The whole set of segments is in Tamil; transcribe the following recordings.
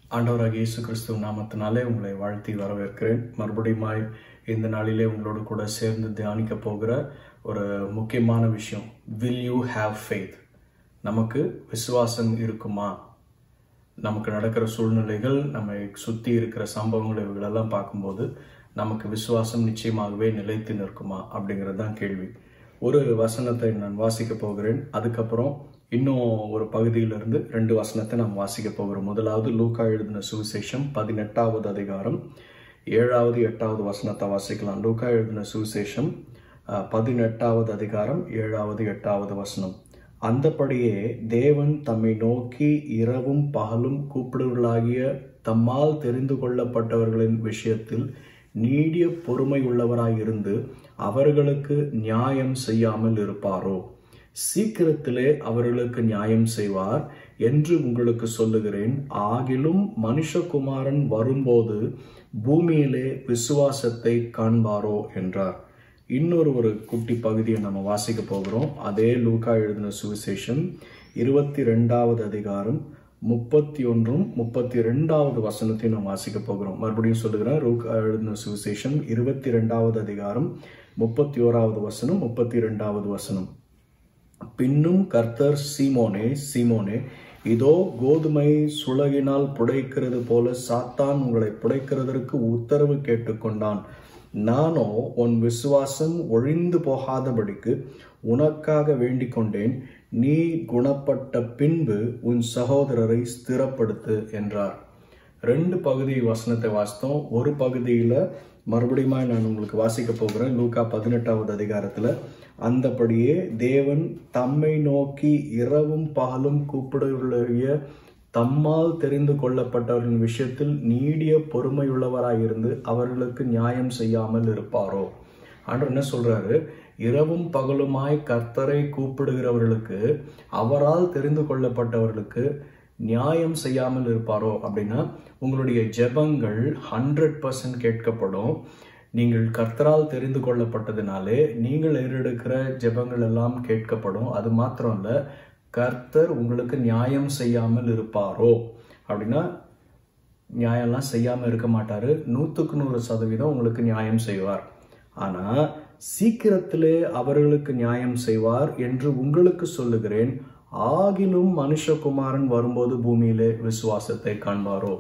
ஆண்டவராக இயேசு கிறிஸ்துவ நாமத்தினாலே உங்களை வாழ்த்தி வரவேற்கிறேன் மறுபடியுமாய் இந்த நாளிலே உங்களோடு கூட சேர்ந்து தியானிக்க போகிற ஒரு முக்கியமான விஷயம் வில் யூ ஹாவ் ஃபெய்த் நமக்கு விசுவாசம் இருக்குமா நமக்கு நடக்கிற சூழ்நிலைகள் நம்மை சுற்றி இருக்கிற சம்பவங்கள் இவைகளெல்லாம் பார்க்கும்போது நமக்கு விசுவாசம் நிச்சயமாகவே நிலைத்து நிற்குமா அப்படிங்கிறது தான் கேள்வி ஒரு வசனத்தை நான் வாசிக்க போகிறேன் அதுக்கப்புறம் இன்னும் ஒரு பகுதியிலிருந்து ரெண்டு வசனத்தை நாம் வாசிக்க போகிறோம் முதலாவது லூக்கா எழுதின சுவிசேஷம் பதினெட்டாவது அதிகாரம் ஏழாவது எட்டாவது வசனத்தை வாசிக்கலாம் லூக்கா எழுதின சுவிசேஷம் அஹ், பதினெட்டாவது அதிகாரம் ஏழாவது எட்டாவது வசனம் அந்தபடியே தேவன் தம்மை நோக்கி இரவும் பகலும் கூப்பிடுவர்களாகிய தம்மால் தெரிந்து கொள்ளப்பட்டவர்களின் விஷயத்தில் நீடிய பொறுமை உள்ளவராயிருந்து அவர்களுக்கு நியாயம் செய்யாமல் இருப்பாரோ சீக்கிரத்திலே அவர்களுக்கு நியாயம் செய்வார் என்று உங்களுக்கு சொல்லுகிறேன் ஆகிலும் மனுஷகுமாரன் வரும்போது பூமியிலே விசுவாசத்தை காண்பாரோ என்றார் இன்னொரு ஒரு குட்டி பகுதியை நம்ம வாசிக்க போகிறோம் அதே லூக்கா எழுதின சுவிசேஷம் இருபத்தி ரெண்டாவது அதிகாரம் முப்பத்தி ஒன்றும் முப்பத்தி ரெண்டாவது வசனத்தையும் நாம் வாசிக்க போகிறோம் மறுபடியும் சொல்லுகிறேன் லூக்கா எழுதின சுவிசேஷம் இருபத்தி ரெண்டாவது அதிகாரம் முப்பத்தி ஓராவது வசனம் முப்பத்தி ரெண்டாவது வசனம் பின்னும் கர்த்தர் சீமோனே சீமோனே இதோ கோதுமை சுளகினால் புடைக்கிறது போல சாத்தான் உங்களை புடைக்கிறதற்கு உத்தரவு கேட்டுக்கொண்டான் நானோ உன் விசுவாசம் ஒழிந்து போகாதபடிக்கு உனக்காக வேண்டிக் கொண்டேன் நீ குணப்பட்ட பின்பு உன் சகோதரரை ஸ்திரப்படுத்து என்றார் ரெண்டு பகுதி வசனத்தை வாசித்தோம் ஒரு பகுதியில் மறுபடியும் நான் உங்களுக்கு வாசிக்க போகிறேன் லூக்கா பதினெட்டாவது அதிகாரத்தில் அந்தபடியே தேவன் தம்மை நோக்கி இரவும் பகலும் கூப்பிடுடைய தம்மால் தெரிந்து கொள்ளப்பட்டவர்களின் விஷயத்தில் நீடிய பொறுமையுள்ளவராயிருந்து அவர்களுக்கு நியாயம் செய்யாமல் இருப்பாரோ ஆண்டவர் என்ன சொல்றாரு இரவும் பகலுமாய் கர்த்தரை கூப்பிடுகிறவர்களுக்கு அவரால் தெரிந்து கொள்ளப்பட்டவர்களுக்கு நியாயம் செய்யாமல் இருப்பாரோ அப்படின்னா உங்களுடைய ஜெபங்கள் ஹண்ட்ரட் பர்சன்ட் கேட்கப்படும் நீங்கள் கர்த்தரால் தெரிந்து கொள்ளப்பட்டதினாலே நீங்கள் ஏறெடுக்கிற ஜெபங்கள் எல்லாம் கேட்கப்படும் அது மாத்திரம் இல்ல கர்த்தர் உங்களுக்கு நியாயம் செய்யாமல் இருப்பாரோ அப்படின்னா நியாயம்லாம் செய்யாம இருக்க மாட்டாரு நூற்றுக்கு நூறு சதவீதம் உங்களுக்கு நியாயம் செய்வார் ஆனா சீக்கிரத்திலே அவர்களுக்கு நியாயம் செய்வார் என்று உங்களுக்கு சொல்லுகிறேன் ஆகிலும் மனுஷகுமாரன் வரும்போது பூமியிலே விசுவாசத்தை காண்பாரோ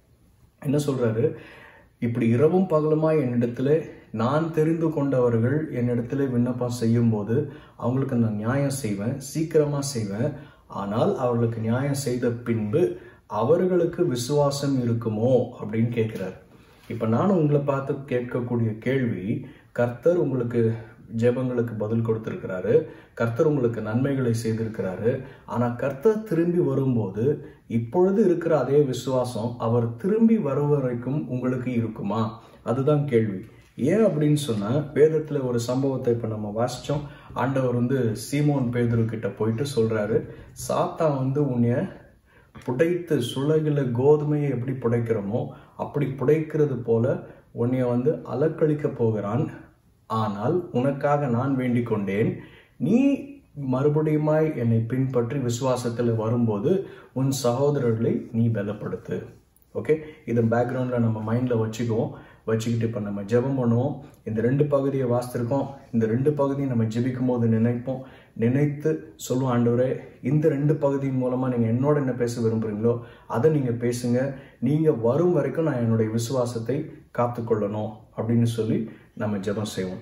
என்ன சொல்றாரு இப்படி இரவும் பகலுமாய் என்னிடத்துல நான் தெரிந்து கொண்டவர்கள் என்னிடத்துல விண்ணப்பம் செய்யும் போது அவங்களுக்கு நான் நியாயம் செய்வேன் சீக்கிரமா செய்வேன் ஆனால் அவர்களுக்கு நியாயம் செய்த பின்பு அவர்களுக்கு விசுவாசம் இருக்குமோ அப்படின்னு கேட்கிறார் இப்ப நானும் உங்களை பார்த்து கேட்கக்கூடிய கேள்வி கர்த்தர் உங்களுக்கு ஜெபங்களுக்கு பதில் கொடுத்திருக்கிறாரு கர்த்தர் உங்களுக்கு நன்மைகளை செய்திருக்கிறாரு ஆனா கர்த்தர் திரும்பி வரும்போது இப்பொழுது இருக்கிற அதே விசுவாசம் அவர் திரும்பி வரும் வரைக்கும் உங்களுக்கு இருக்குமா அதுதான் கேள்வி ஏன் அப்படின்னு சொன்னா வேதத்துல ஒரு சம்பவத்தை இப்ப நம்ம வாசிச்சோம் ஆண்டவர் வந்து சீமோன் பேதுரு கிட்ட போயிட்டு சொல்றாரு சாத்தா வந்து உன்னைய புடைத்து சுளகில கோதுமையை எப்படி புடைக்கிறோமோ அப்படி புடைக்கிறது போல உன்னைய வந்து அலக்களிக்க போகிறான் ஆனால் உனக்காக நான் வேண்டிக் கொண்டேன் நீ மறுபடியுமாய் என்னை பின்பற்றி விசுவாசத்தில் வரும்போது உன் சகோதரர்களை நீ பலப்படுத்து ஓகே இதை பேக்ரவுண்டில் நம்ம மைண்டில் வச்சுக்குவோம் வச்சுக்கிட்டு இப்போ நம்ம ஜெபம் பண்ணுவோம் இந்த ரெண்டு பகுதியை வாசித்திருக்கோம் இந்த ரெண்டு பகுதியை நம்ம ஜெபிக்கும் போது நினைப்போம் நினைத்து சொல்லுவோம் ஆண்டவரே இந்த ரெண்டு பகுதியின் மூலமாக நீங்கள் என்னோட என்ன பேச விரும்புகிறீங்களோ அதை நீங்கள் பேசுங்க நீங்கள் வரும் வரைக்கும் நான் என்னுடைய விசுவாசத்தை காத்துக்கொள்ளணும் அப்படின்னு சொல்லி நம்ம ஜெபம் செய்வோம்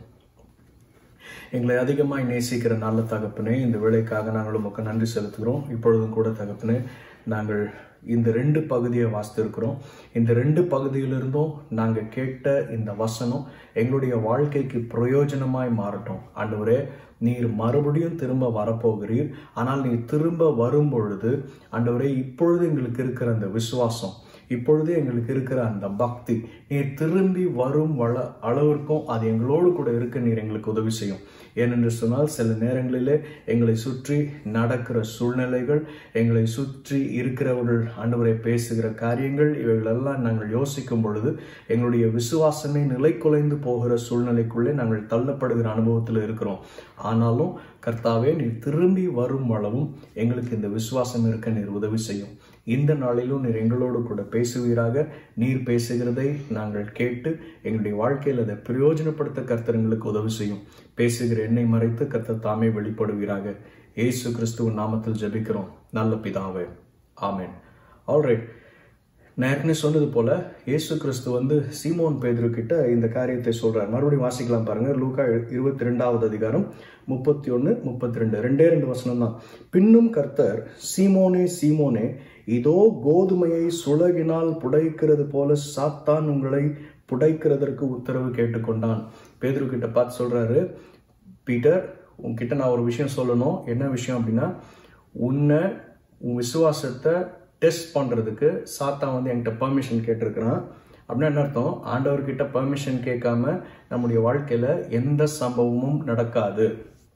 எங்களை அதிகமாய் நேசிக்கிற நல்ல தகப்பனே இந்த வேலைக்காக நாங்கள் உமக்கு நன்றி செலுத்துகிறோம் இப்பொழுதும் கூட தகப்பனே நாங்கள் இந்த ரெண்டு பகுதியை வாசித்திருக்கிறோம் இந்த ரெண்டு பகுதியிலிருந்தும் நாங்கள் கேட்ட இந்த வசனம் எங்களுடைய வாழ்க்கைக்கு பிரயோஜனமாய் மாறட்டும் ஆண்டவரே நீர் மறுபடியும் திரும்ப வரப்போகிறீர் ஆனால் நீர் திரும்ப வரும் பொழுது ஆண்டவரே இப்பொழுது எங்களுக்கு இருக்கிற அந்த விசுவாசம் இப்பொழுது எங்களுக்கு இருக்கிற அந்த பக்தி நீர் திரும்பி வரும் வள அளவிற்கும் அது எங்களோடு கூட இருக்க நீர் எங்களுக்கு உதவி செய்யும் ஏனென்று சொன்னால் சில நேரங்களிலே எங்களை சுற்றி நடக்கிற சூழ்நிலைகள் எங்களை சுற்றி இருக்கிறவர்கள் ஆண்டவரை பேசுகிற காரியங்கள் இவைகளெல்லாம் நாங்கள் யோசிக்கும் பொழுது எங்களுடைய விசுவாசமே நிலை குலைந்து போகிற சூழ்நிலைக்குள்ளே நாங்கள் தள்ளப்படுகிற அனுபவத்தில் இருக்கிறோம் ஆனாலும் கர்த்தாவே நீர் திரும்பி வரும் அளவும் எங்களுக்கு இந்த விசுவாசம் இருக்க நீர் உதவி செய்யும் இந்த நாளிலும் நீர் எங்களோடு கூட பேசுவீராக நீர் பேசுகிறதை நாங்கள் கேட்டு எங்களுடைய வாழ்க்கையில் அதை பிரயோஜனப்படுத்த கர்த்தர்களுக்கு உதவி செய்யும் பேசுகிற எண்ணெய் மறைத்து கர்த்தர் தாமே வெளிப்படுவீராக இயேசு கிறிஸ்துவின் நாமத்தில் ஜெபிக்கிறோம் நல்ல பிதாவே ஆமென் ஆல்ரைட் நான் ஏற்கனவே சொன்னது போல இயேசு கிறிஸ்து வந்து சீமோன் பேதுரு கிட்ட இந்த காரியத்தை சொல்றார் மறுபடியும் வாசிக்கலாம் பாருங்க லூக்கா இருபத்தி ரெண்டாவது அதிகாரம் முப்பத்தி ஒன்று முப்பத்தி ரெண்டு ரெண்டே ரெண்டு வசனம் தான் பின்னும் கர்த்தர் சீமோனே சீமோனே இதோ கோதுமையை சுளகினால் புடைக்கிறது போல சாத்தான் உங்களை புடைக்கிறதற்கு உத்தரவு கேட்டுக்கொண்டான் பேதுரு கிட்ட பார்த்து சொல்றாரு பீட்டர் உன்கிட்ட நான் ஒரு விஷயம் சொல்லணும் என்ன விஷயம் அப்படின்னா உன்னை உன் விசுவாசத்தை டெஸ்ட் பண்ணுறதுக்கு சாத்தான் வந்து என்கிட்ட பெர்மிஷன் கேட்டிருக்கிறான் அப்படின்னா என்ன அர்த்தம் ஆண்டவர்கிட்ட பெர்மிஷன் கேட்காம நம்முடைய வாழ்க்கையில் எந்த சம்பவமும் நடக்காது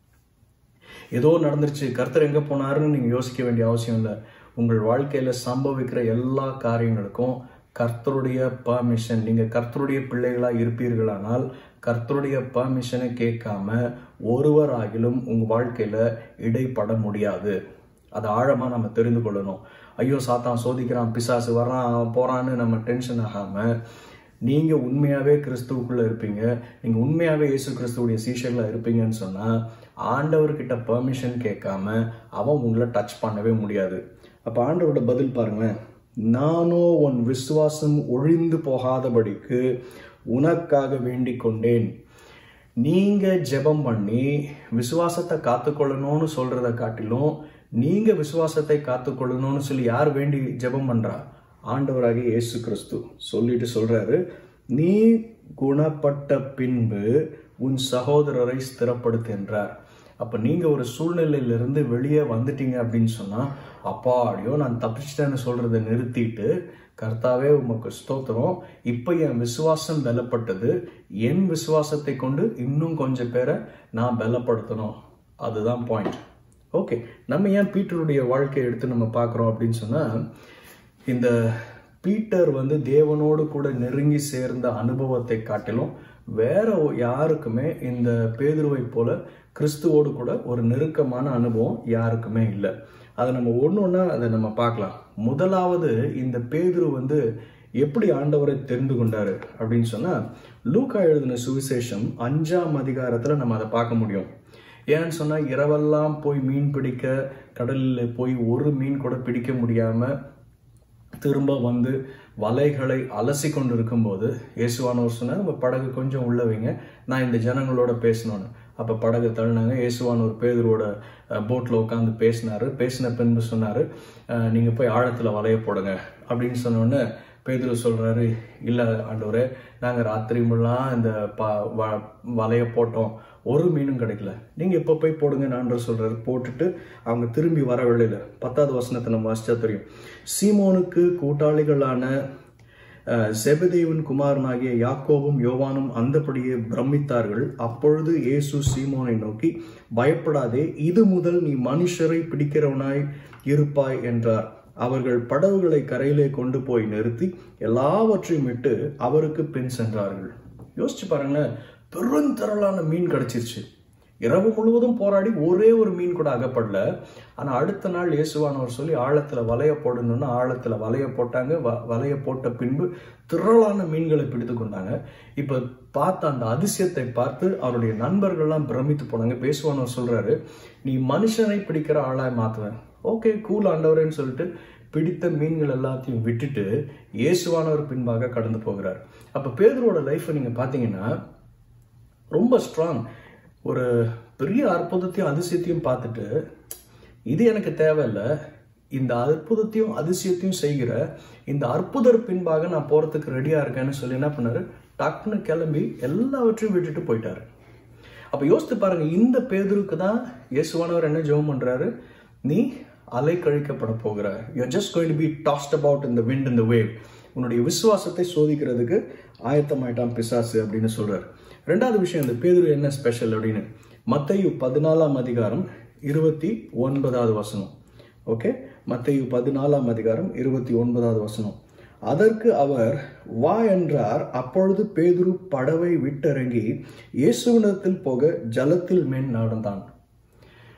ஏதோ நடந்துருச்சு கர்த்தர் எங்கே போனாருன்னு நீங்கள் யோசிக்க வேண்டிய அவசியம் இல்லை உங்கள் வாழ்க்கையில் சம்பவிக்கிற எல்லா காரியங்களுக்கும் கர்த்தருடைய பர்மிஷன் நீங்கள் கர்த்தருடைய பிள்ளைகளாக இருப்பீர்களானால் கர்த்தருடைய பர்மிஷனை கேட்காம ஒருவராகிலும் உங்கள் வாழ்க்கையில் இடைப்பட முடியாது அதை ஆழமாக நம்ம தெரிந்து கொள்ளணும் ஐயோ சாத்தான் சோதிக்கிறான் பிசாசு வர்றான் அவன் போகிறான்னு நம்ம டென்ஷன் ஆகாமல் நீங்கள் உண்மையாகவே கிறிஸ்துவுக்குள்ளே இருப்பீங்க நீங்கள் உண்மையாகவே இயேசு கிறிஸ்துவுடைய சீஷரில் இருப்பீங்கன்னு சொன்னால் ஆண்டவர்கிட்ட பெர்மிஷன் கேட்காம அவன் உங்களை டச் பண்ணவே முடியாது அப்போ ஆண்டவரோட பதில் பாருங்களேன் நானோ உன் விசுவாசம் ஒழிந்து போகாதபடிக்கு உனக்காக வேண்டிக் கொண்டேன் நீங்க ஜெபம் பண்ணி விசுவாசத்தை காத்துக்கொள்ளணும்னு சொல்றத காட்டிலும் நீங்க விசுவாசத்தை காத்துக்கொள்ளணும்னு சொல்லி யார் வேண்டி ஜெபம் பண்றா ஆண்டவராகிய இயேசு கிறிஸ்து சொல்லிட்டு சொல்றாரு நீ குணப்பட்ட பின்பு உன் சகோதரரை ஸ்திரப்படுத்து என்றார் அப்ப நீங்க ஒரு சூழ்நிலையிலிருந்து வெளியே வந்துட்டீங்க அப்படின்னு சொன்னா அப்பாடியோ நான் தப்பிச்சிட்டேன்னு சொல்றதை நிறுத்திட்டு கர்த்தாவே உமக்கு ஸ்தோத்திரம் இப்போ என் விசுவாசம் பலப்பட்டது என் விசுவாசத்தை கொண்டு இன்னும் கொஞ்சம் பேரை நான் பலப்படுத்தணும் அதுதான் பாயிண்ட் ஓகே நம்ம ஏன் பீட்டருடைய வாழ்க்கையை எடுத்து நம்ம பார்க்குறோம் அப்படின்னு சொன்னால் இந்த பீட்டர் வந்து தேவனோடு கூட நெருங்கி சேர்ந்த அனுபவத்தை காட்டிலும் வேற யாருக்குமே இந்த பேதுருவை போல கிறிஸ்துவோடு கூட ஒரு நெருக்கமான அனுபவம் யாருக்குமே இல்லை அதை நம்ம ஒன்று ஒன்றா அதை நம்ம பார்க்கலாம் முதலாவது இந்த பேதுரு வந்து எப்படி ஆண்டவரை தெரிந்து கொண்டாரு அப்படின்னு சொன்னால் லூக்கா எழுதின சுவிசேஷம் அஞ்சாம் அதிகாரத்தில் நம்ம அதை பார்க்க முடியும் ஏன்னு சொன்னால் இரவெல்லாம் போய் மீன் பிடிக்க கடலில் போய் ஒரு மீன் கூட பிடிக்க முடியாமல் திரும்ப வந்து வலைகளை அலசி கொண்டு இருக்கும்போது இயேசுவானவர் சொன்னார் நம்ம படகு கொஞ்சம் உள்ள வைங்க நான் இந்த ஜனங்களோட பேசணும்னு அப்போ படகு தள்ளினாங்க இயேசுவானவர் பேதரோட போட்டில் உட்காந்து பேசினாரு பேசின பின்பு சொன்னார் நீங்கள் போய் ஆழத்தில் வலைய போடுங்க அப்படின்னு சொன்னோடனே பேதுரு சொல்கிறாரு இல்லை ஆண்டவரே நாங்கள் ராத்திரி முல்லாம் இந்த ப வ வலைய போட்டோம் ஒரு மீனும் கிடைக்கல நீங்கள் இப்போ போய் போடுங்க நான் சொல்கிறாரு போட்டுட்டு அவங்க திரும்பி வர வெளியில் பத்தாவது வசனத்தை நம்ம வாசிச்சா தெரியும் சீமோனுக்கு கூட்டாளிகளான செபதேவன் குமாரனாகிய யாக்கோவும் யோவானும் அந்தபடியே பிரமித்தார்கள் அப்பொழுது இயேசு சீமோனை நோக்கி பயப்படாதே இது முதல் நீ மனுஷரை பிடிக்கிறவனாய் இருப்பாய் என்றார் அவர்கள் படகுகளை கரையிலே கொண்டு போய் நிறுத்தி எல்லாவற்றையும் விட்டு அவருக்கு பின் சென்றார்கள் யோசிச்சு பாருங்களேன் பெருந்திரளான மீன் கிடைச்சிருச்சு இரவு முழுவதும் போராடி ஒரே ஒரு மீன் கூட அகப்படல ஆனா அடுத்த நாள் இயேசுவானவர் சொல்லி ஆழத்துல வலைய போடணும்னு ஆழத்துல வலைய போட்டாங்க வ- வலைய போட்ட பின்பு திரளான மீன்களை பிடித்து கொண்டாங்க இப்ப பார்த்த அந்த அதிசயத்தை பார்த்து அவருடைய நண்பர்கள்லாம் பிரமித்து போனாங்க பேசுவானவர் சொல்றாரு நீ மனுஷனை பிடிக்கிற ஆளாய் மாத்துவேன் ஓகே கூல் ஆண்டவரேன்னு சொல்லிட்டு பிடித்த மீன்கள் எல்லாத்தையும் விட்டுட்டு இயேசுவானவர் பின்பாக கடந்து போகிறார் அப்ப பேதுருவோட லைஃப்பை நீங்க பாத்தீங்கன்னா ரொம்ப ஸ்ட்ராங் ஒரு பெரிய அற்புதத்தையும் அதிசயத்தையும் பார்த்துட்டு இது எனக்கு தேவையில்லை இந்த அற்புதத்தையும் அதிசயத்தையும் செய்கிற இந்த அற்புதர் பின்பாக நான் போறதுக்கு ரெடியா இருக்கேன்னு சொல்லி என்ன பண்ணாரு டக்குன்னு கிளம்பி எல்லாவற்றையும் விட்டுட்டு போயிட்டாரு அப்ப யோசித்து பாருங்க இந்த பேதுருக்கு தான் இயேசுவானவர் என்ன ஜெபம் பண்றாரு நீ அலை கழிக்கப்பட போகிற you just going to be tossed about இந்த விண்ட் இந்த வேவ் உன்னுடைய விசுவாசத்தை சோதிக்கிறதுக்கு ஆயத்தமாயிட்டான் பிசாசு அப்படின்னு சொல்றாரு ரெண்டாவது விஷயம் இந்த பேதுரு என்ன ஸ்பெஷல் அப்படின்னு மத்தையு பதினாலாம் அதிகாரம் இருபத்தி ஒன்பதாவது வசனம் ஓகே மத்தையு பதினாலாம் அதிகாரம் இருபத்தி ஒன்பதாவது வசனம் அதற்கு அவர் வா என்றார் அப்பொழுது பேதுரு படவை விட்டிறங்கி இயேசுவிடத்தில் போக ஜலத்தில் மேல் நடந்தான்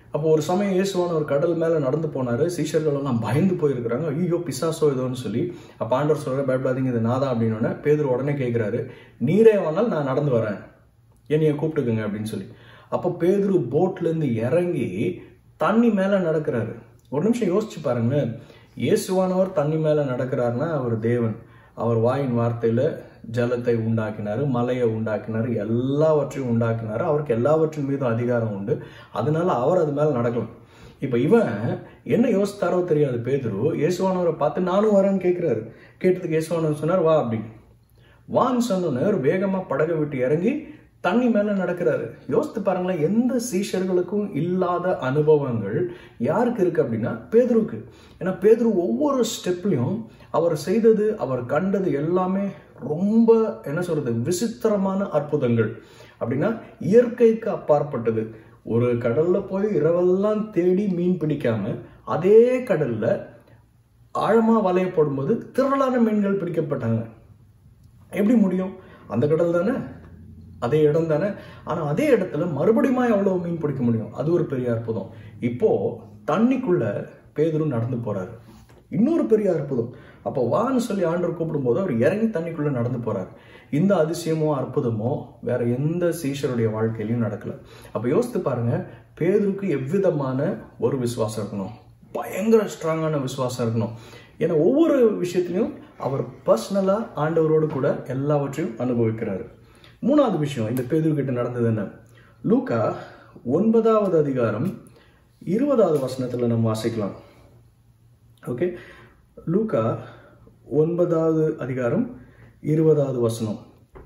அப்போ ஒரு சமயம் இயேசுவான ஒரு கடல் மேல நடந்து போனாரு சீஷர்கள் எல்லாம் பயந்து போயிருக்கிறாங்க ஐயோ பிசாசோ ஏதோன்னு சொல்லி அப்ப ஆண்டவர் சொல்ற பயப்படாதீங்க இது நாதா அப்படின்னு பேதர் உடனே கேட்கிறாரு நீரே வேணால் நான் நடந்து வரேன் என்னைய கூப்பிட்டுக்குங்க அப்படின்னு சொல்லி அப்போ பேதுரு போட்ல இருந்து இறங்கி தண்ணி மேல நடக்கிறாரு ஒரு நிமிஷம் யோசிச்சு பாருங்க இயேசுவானவர் தண்ணி மேல நடக்கிறாருன்னா அவர் தேவன் அவர் வாயின் வார்த்தையில ஜலத்தை உண்டாக்கினாரு மலையை உண்டாக்கினாரு எல்லாவற்றையும் உண்டாக்கினாரு அவருக்கு எல்லாவற்றின் மீதும் அதிகாரம் உண்டு அதனால அவர் அது மேல நடக்கலாம் இப்ப இவன் என்ன யோசித்தாரோ தெரியாது பேதுரு இயேசுவானவரை பார்த்து நானும் வரேன்னு கேட்கிறாரு கேட்டதுக்கு இயேசுவானவர் சொன்னார் வா அப்படின்னு வான்னு சொன்னோன்னு ஒரு வேகமா படகை விட்டு இறங்கி தண்ணி மேல நடக்கிறாரு யோசித்து பாருங்களேன் எந்த சீஷர்களுக்கும் இல்லாத அனுபவங்கள் யாருக்கு இருக்கு அப்படின்னா பேதுருக்கு ஏன்னா பேதுரு ஒவ்வொரு ஸ்டெப்லையும் அவர் செய்தது அவர் கண்டது எல்லாமே ரொம்ப என்ன சொல்றது விசித்திரமான அற்புதங்கள் அப்படின்னா இயற்கைக்கு அப்பாற்பட்டது ஒரு கடல்ல போய் இரவெல்லாம் தேடி மீன் பிடிக்காம அதே கடல்ல ஆழமா வலைய போடும்போது திரளான மீன்கள் பிடிக்கப்பட்டாங்க எப்படி முடியும் அந்த கடல் தானே அதே இடம் தானே ஆனா அதே இடத்துல மறுபடியும் எவ்வளவு மீன் பிடிக்க முடியும் அது ஒரு பெரிய அற்புதம் இப்போ தண்ணிக்குள்ள பேதுரு நடந்து போறாரு இன்னொரு பெரிய அற்புதம் அப்போ வான்னு சொல்லி ஆண்டவர் கூப்பிடும்போது அவர் இறங்கி தண்ணிக்குள்ள நடந்து போறாரு இந்த அதிசயமோ அற்புதமோ வேற எந்த சீஷருடைய வாழ்க்கையிலையும் நடக்கல அப்ப யோசித்து பாருங்க பேதருக்கு எவ்விதமான ஒரு விசுவாசம் இருக்கணும் பயங்கர ஸ்ட்ராங்கான விசுவாசம் இருக்கணும் ஏன்னா ஒவ்வொரு விஷயத்திலையும் அவர் பர்சனலா ஆண்டவரோடு கூட எல்லாவற்றையும் அனுபவிக்கிறாரு மூணாவது விஷயம் இந்த பேதுரு கிட்ட நடந்தது என்ன லூக்கா ஒன்பதாவது அதிகாரம் இருபதாவது வசனத்துல நம்ம வாசிக்கலாம் ஓகே லூக்கா ஒன்பதாவது அதிகாரம் இருபதாவது வசனம்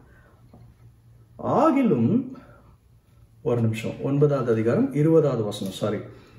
ஆகிலும் ஒரு நிமிஷம் ஒன்பதாவது அதிகாரம் இருபதாவது வசனம் சாரி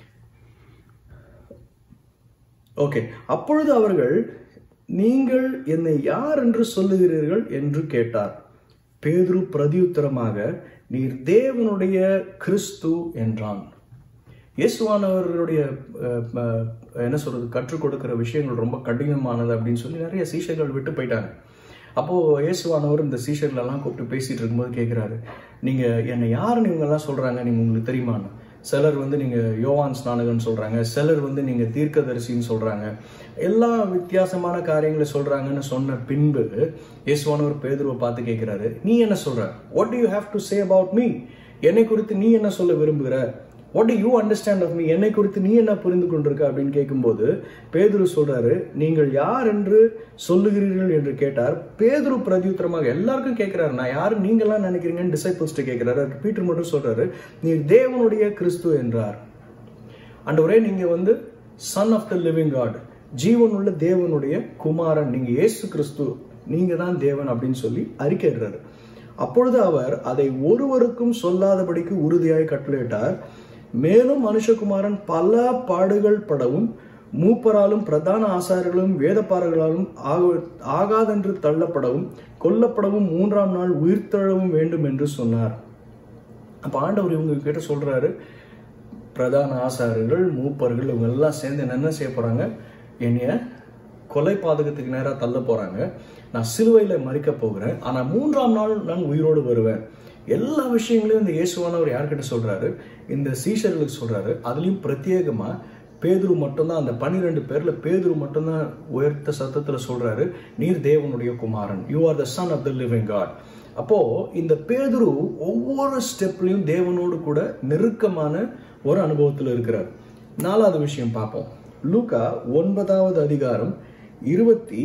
ஓகே அப்பொழுது அவர்கள் நீங்கள் என்னை யார் என்று சொல்லுகிறீர்கள் என்று கேட்டார் பேதுரு பிரதியுத்தரமாக நீர் தேவனுடைய கிறிஸ்து என்றான் இயேசுவானவர்களுடைய அஹ், அஹ், என்ன சொல்றது கற்றுக் கொடுக்கிற விஷயங்கள் ரொம்ப கடினமானது அப்படின்னு சொல்லி நிறைய சீஷர்கள் விட்டு போயிட்டாங்க அப்போ இயேசுவானவர் இந்த சீஷர்கள் எல்லாம் கூப்பிட்டு பேசிட்டு இருக்கும்போது கேட்கிறாரு நீங்க என்னை யாருன்னு இவங்க எல்லாம் சொல்றாங்க நீங்க உங்களுக்கு தெரியுமான்னு சிலர் வந்து நீங்க யோவான் ஸ்நானகன் சொல்றாங்க சிலர் வந்து நீங்க தீர்க்கதரிசின்னு சொல்றாங்க எல்லா வித்தியாசமான காரியங்களை சொல்றாங்கன்னு சொன்ன பின்பு இயேசுவானவர் பேதுருவை பார்த்து கேட்கிறாரு நீ என்ன சொல்ற what do you have to say about me என்னை குறித்து நீ என்ன சொல்ல விரும்புகிற what do you understand of me என்னை குறித்து நீ என்ன புரிந்து கொண்டிருக்க அப்படின்னு கேட்கும்போது பேதுரு சொல்றாரு நீங்கள் யார் என்று சொல்லுகிறீர்கள் என்று கேட்டார் பேதுரு பிரதியுத்தரமாக எல்லாருக்கும் கேட்கிறாரு நான் யாரு நீங்களாம் நினைக்கிறீங்கன்னு டிசைபிள்ஸ்ட்டு கேட்கிறாரு அதுக்கு பீட்டர் மட்டும் சொல்றாரு நீ தேவனுடைய கிறிஸ்து என்றார் ஆண்டவரே நீங்க வந்து son of the living God ஜீவனுள்ள தேவனுடைய குமாரன் நீங்க இயேசு கிறிஸ்து நீங்க தான் தேவன் அப்படின்னு சொல்லி அறிக்கையிடுறாரு அப்பொழுது அவர் அதை ஒருவருக்கும் சொல்லாதபடிக்கு உறுதியாய் கட்டளையிட்டார் மேலும் மனுஷகுமாரன் பல பாடுகள் படவும் மூப்பராலும் பிரதான ஆசாரியர்களும் வேதப்பாரர்களாலும் ஆக- ஆகாதென்று தள்ளப்படவும் கொல்லப்படவும் மூன்றாம் நாள் உயிர்த்தெழவும் வேண்டும் என்று சொன்னார் அப்ப ஆண்டவர் இவங்க கிட்ட சொல்றாரு பிரதான ஆசாரியர்கள் மூப்பர்கள் இவங்க எல்லாம் சேர்ந்து என்ன செய்ய போறாங்க என்னைய கொலை பாதகத்துக்கு நேரா தள்ள போறாங்க நான் சிலுவையில மறிக்க போகிறேன் ஆனா மூன்றாம் நாள் நான் உயிரோடு வருவேன் எல்லா விஷயங்களையும் இந்த இயேசுவானவர் யார்கிட்ட சொல்றாரு இந்த சீஷர்களுக்கு சொல்றாரு அதுலயும் பிரத்யேகமா பேதுரு மட்டும்தான் அந்த பன்னிரெண்டு பேர்ல பேதுரு மட்டும்தான் உயர்த்த சத்தத்துல சொல்றாரு நீர் தேவனுடைய குமாரன் you are the son of the living God அப்போ இந்த பேதுரு ஒவ்வொரு ஸ்டெப்லயும் தேவனோடு கூட நெருக்கமான ஒரு அனுபவத்தில் இருக்கிறார் நாலாவது விஷயம் பார்ப்போம் லூக்கா ஒன்பதாவது அதிகாரம் இருபத்தி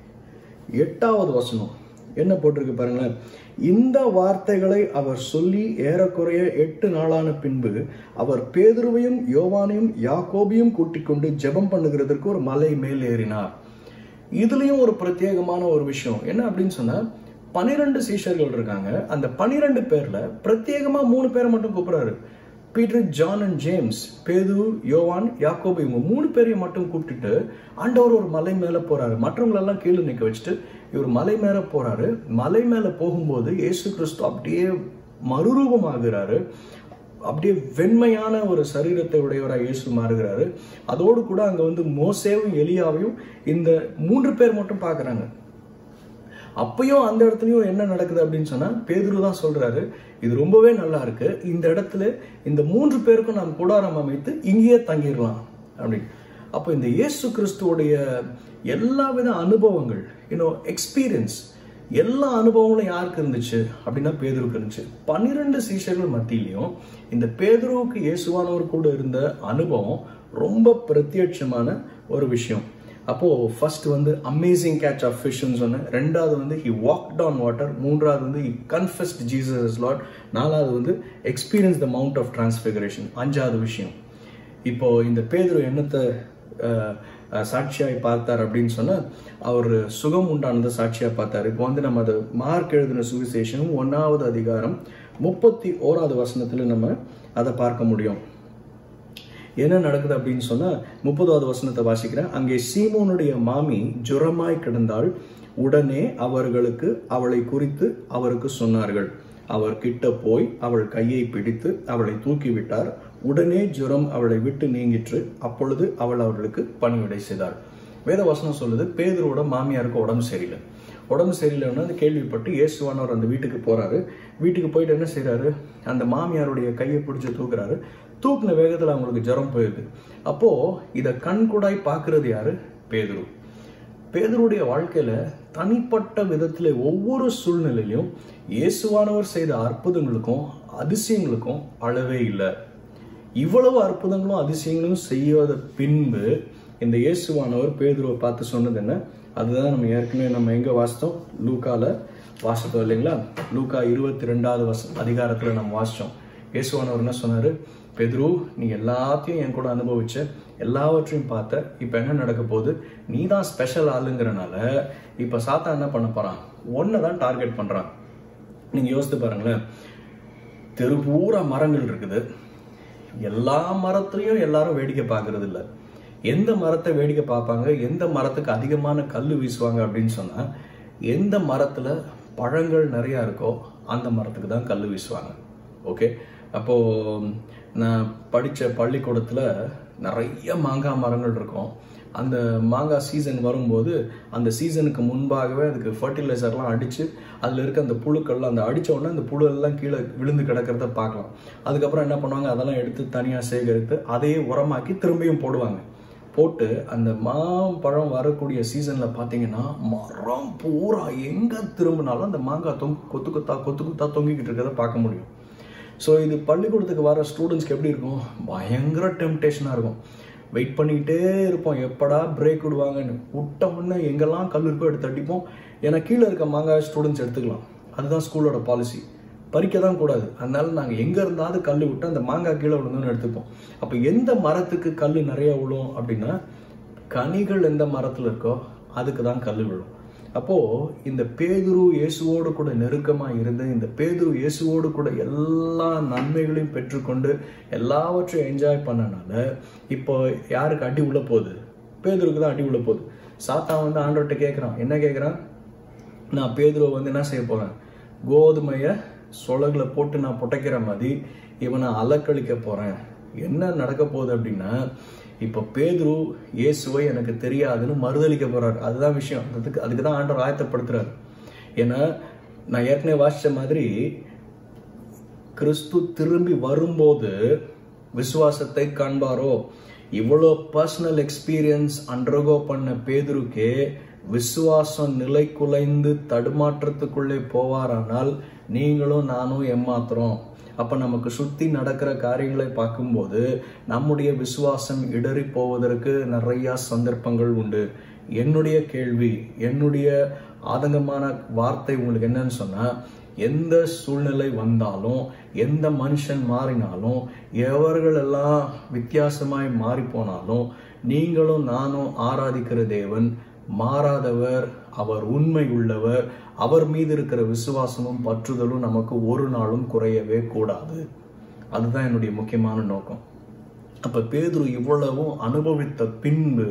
எட்டாவது வசனம் என்ன போட்டிருக்கு பாருங்களேன் இந்த வார்த்தைகளை அவர் சொல்லி ஏறக்குறைய எட்டு நாளான பின்பு அவர் பேதுருவையும் யோவானையும் யாக்கோபையும் கூட்டிக் கொண்டு ஜெபம் பண்ணுகிறதற்கு ஒரு மலை மேல் ஏறினார் இதுலயும் ஒரு பிரத்யேகமான ஒரு விஷயம் என்ன அப்படின்னு சொன்னா பனிரெண்டு சீஷர்கள் இருக்காங்க அந்த பனிரெண்டு பேர்ல பிரத்யேகமா மூணு பேரை மட்டும் கூப்பிடுறாரு Peter John and James Pethu Yovan Yakobu இவங்க மூணு பேரையும் மட்டும் கூப்பிட்டுட்டு ஆண்டவர் ஒரு மலை மேல போறாரு மற்றவங்களெல்லாம் கீழே நிக்க வச்சுட்டு இவர் மலை மேல போறாரு மலை மேல போகும்போது இயேசு கிறிஸ்து அப்படியே மறுரூபமாகிறாரு அப்படியே வெண்மையான ஒரு சரீரத்தை உடையவராக இயேசு மாறுகிறாரு அதோடு கூட அங்க வந்து மோசேவும் எலியாவையும் இந்த மூன்று பேர் மட்டும் பார்க்கறாங்க அப்பயும் அந்த இடத்துலயும் என்ன நடக்குது அப்படின்னு சொன்னா பேதுரு தான் சொல்றாரு இது ரொம்பவே நல்லா இருக்கு இந்த இடத்துல இந்த மூன்று பேருக்கும் நாம் கூடாரம் அமைத்து இங்கேயே தங்கிடலாம் அப்படின்னு அப்போ இந்த இயேசு கிறிஸ்துவோடைய எல்லா வித அனுபவங்கள் யூனோ எக்ஸ்பீரியன்ஸ் எல்லா அனுபவங்களும் யாருக்கு இருந்துச்சு அப்படின்னா பேதுருக்கு இருந்துச்சு பன்னிரெண்டு சீஷர்கள் மத்தியிலையும் இந்த பேதுருவுக்கு இயேசுவானவர் கூட இருந்த அனுபவம் ரொம்ப பிரத்யட்சமான ஒரு விஷயம் அப்போ ஃபர்ஸ்ட் வந்து அமேசிங் கேட்ச் ஆஃப் ஃபிஷ்னு சொன்னேன் ரெண்டாவது வந்து ஹி வாக் ஆன் வாட்டர் மூன்றாவது வந்து ஹி கன்ஃபெஸ்ட் ஜீசஸ் லாட் நாலாவது வந்து experience the mount of transfiguration அஞ்சாவது விஷயம் இப்போ இந்த பேதுரு என்னத்தை அஹ், அஹ், சாட்சியாய் பார்த்தார் அப்படின்னு சொன்னா அவர் சுகம் உண்டானதை சாட்சியா பார்த்தார் இப்போ வந்து நம்ம அதை மார்க் எழுதின சுவிசேஷனும் ஒன்னாவது அதிகாரம் முப்பத்தி ஓராவது வசனத்துல நம்ம அதை பார்க்க முடியும் என்ன நடக்குது அப்படின்னு சொன்னா முப்பதாவது வசனத்தை வாசிக்கிறேன் அங்கே சீமோனுடைய மாமி ஜுரமாய் கிடந்தால் உடனே அவர்களுக்கு அவளை குறித்து அவருக்கு சொன்னார்கள் அவர் கிட்ட போய் அவள் கையை பிடித்து அவளை தூக்கி விட்டார் உடனே ஜுரம் அவளை விட்டு நீங்கிற்று அப்பொழுது அவள் அவர்களுக்கு பணிவிடை செய்தாள் வேத வசனம் சொல்லுது பேதரோட மாமியாருக்கு உடம்பு சரியில்லை உடம்பு சரியில்லைன்னா அந்த கேள்விப்பட்டு இயேசுவானவர் அந்த வீட்டுக்கு போறாரு வீட்டுக்கு போயிட்டு என்ன செய்றாரு அந்த மாமியாருடைய கையை பிடிச்சு தூக்குறாரு தூக்குன வேகத்துல அவங்களுக்கு ஜுரம் போயிருக்கு அப்போ இத கண்கூடாய் பார்க்கிறது யாரு பேதுரு பேதருடைய வாழ்க்கையில தனிப்பட்ட விதத்துல ஒவ்வொரு சூழ்நிலையிலும் இயேசுவானவர் செய்த அற்புதங்களுக்கும் அதிசயங்களுக்கும் அளவே இல்லை இவ்வளவு அற்புதங்களும் அதிசயங்களும் செய்யாத பின்பு இந்த இயேசுவானவர் பேதுருவை பார்த்து சொன்னது என்ன அதுதான் நம்ம ஏற்கனவே நம்ம எங்க வாசித்தோம் லூக்கால வாசித்தோம் இல்லைங்களா லூக்கா இருபத்தி ரெண்டாவது வச அதிகாரத்துல நம்ம வாசிச்சோம் இயேசுவானவர் என்ன சொன்னாரு பேதுரு நீ எல்லாத்தையும் என் கூட அனுபவிச்ச எல்லாவற்றையும் பார்த்த இப்ப என்ன நடக்க போகுது நீ தான் ஸ்பெஷல் ஆளுங்கிறனால இப்ப சாத்தா என்ன பண்ண போறான் ஒன்னு தான் டார்கெட் பண்றான் நீங்க யோசித்து பாருங்களேன் தெரு பூரா மரங்கள் இருக்குது எல்லா மரத்துலயும் எல்லாரும் வேடிக்கை பார்க்கறது இல்ல எந்த மரத்தை வேடிக்கை பார்ப்பாங்க எந்த மரத்துக்கு அதிகமான கல் வீசுவாங்க அப்படின்னு சொன்னா எந்த மரத்துல பழங்கள் நிறைய இருக்கோ அந்த மரத்துக்கு தான் கல் வீசுவாங்க ஓகே அப்போ நான் படிச்ச பள்ளிக்கூடத்துல நிறைய மாங்காய் மரங்கள் இருக்கும் அந்த மாங்காய் சீசன் வரும்போது அந்த சீசனுக்கு முன்பாகவே அதுக்கு ஃபர்டிலைசர்லாம் அடிச்சு அதில் இருக்க அந்த புழுக்கள்லாம் அந்த அடிச்ச உடனே அந்த புழு எல்லாம் கீழே விழுந்து கிடக்கிறத பார்க்கலாம் அதுக்கப்புறம் என்ன பண்ணுவாங்க அதெல்லாம் எடுத்து தனியாக சேகரித்து அதையே உரமாக்கி திரும்பியும் போடுவாங்க போட்டு அந்த மாம்பழம் வரக்கூடிய சீசன்ல பாத்தீங்கன்னா மரம் பூரா எங்க திரும்பினாலும் அந்த மாங்காய் தொங்கு கொத்து கொத்தா கொத்து கொத்தா தொங்கிக்கிட்டு இருக்கிறத பார்க்க முடியும் ஸோ இது பள்ளிக்கூடத்துக்கு வர ஸ்டூடெண்ட்ஸ்க்கு எப்படி இருக்கும் பயங்கர டெம்டேஷனாக இருக்கும் வெயிட் பண்ணிக்கிட்டே இருப்போம் எப்படா பிரேக் விடுவாங்கன்னு விட்ட உடனே எங்கெல்லாம் கல் இருக்கோ எடுத்து அடிப்போம் ஏன்னா கீழே இருக்க மாங்காய் ஸ்டூடெண்ட்ஸ் எடுத்துக்கலாம் அதுதான் ஸ்கூலோட பாலிசி பறிக்க தான் கூடாது அதனால நாங்கள் எங்கே இருந்தாவது கல் விட்டு அந்த மாங்காய் கீழே விழுந்துன்னு எடுத்துப்போம் அப்போ எந்த மரத்துக்கு கல் நிறைய விழும் அப்படின்னா கனிகள் எந்த மரத்தில் இருக்கோ அதுக்கு தான் கல் விழும் அப்போ இந்த பேதுரு இயேசுவோடு கூட நெருக்கமா இருந்து இந்த பேதுரு இயேசுவோடு கூட எல்லா நன்மைகளையும் பெற்றுக்கொண்டு எல்லாவற்றையும் என்ஜாய் பண்ணனால இப்போ யாருக்கு அடி உள்ள போகுது பேதுருக்கு தான் அடி உள்ள போகுது சாத்தா வந்து ஆண்டவர்கிட்ட கேட்குறான் என்ன கேட்குறான் நான் பேதுருவை வந்து என்ன செய்ய போறேன் கோதுமையை சொலகுல போட்டு நான் புடைக்கிற மாதிரி இவனை அலக்களிக்க போறேன் என்ன நடக்க போகுது அப்படின்னா இப்ப பேதுரு இயேசுவை எனக்கு தெரியாதுன்னு மறுதளிக்க போறாரு அதுதான் விஷயம் அதுக்கு அதுக்கு தான் ஆண்டவர் ஆயத்தப்படுத்துறாரு ஏன்னா நான் ஏற்கனவே வாசிச்ச மாதிரி கிறிஸ்து திரும்பி வரும்போது விசுவாசத்தை காண்பாரோ இவ்வளோ பர்சனல் எக்ஸ்பீரியன்ஸ் அண்டர்கோ பண்ண பேதுருக்கே விசுவாசம் நிலை குலைந்து தடுமாற்றத்துக்குள்ளே போவாரானால் நீங்களும் நானும் ஏமாத்துறோம் அப்ப நமக்கு சுத்தி நடக்கிற காரியங்களை பார்க்கும்போது நம்முடைய விசுவாசம் இடறி போவதற்கு நிறைய சந்தர்ப்பங்கள் உண்டு என்னுடைய கேள்வி என்னுடைய ஆதங்கமான வார்த்தை உங்களுக்கு என்னன்னு சொன்னா எந்த சூழ்நிலை வந்தாலும் எந்த மனுஷன் மாறினாலும் எவர்கள் எல்லாம் வித்தியாசமாய் மாறி போனாலும் நீங்களும் நானும் ஆராதிக்கிற தேவன் மாறாதவர் அவர் உண்மை உள்ளவர் அவர் மீது இருக்கிற விசுவாசமும் பற்றுதலும் நமக்கு ஒரு நாளும் குறையவே கூடாது அதுதான் என்னுடைய முக்கியமான நோக்கம் அப்ப பேதுரு இவ்வளவும் அனுபவித்த பின்பு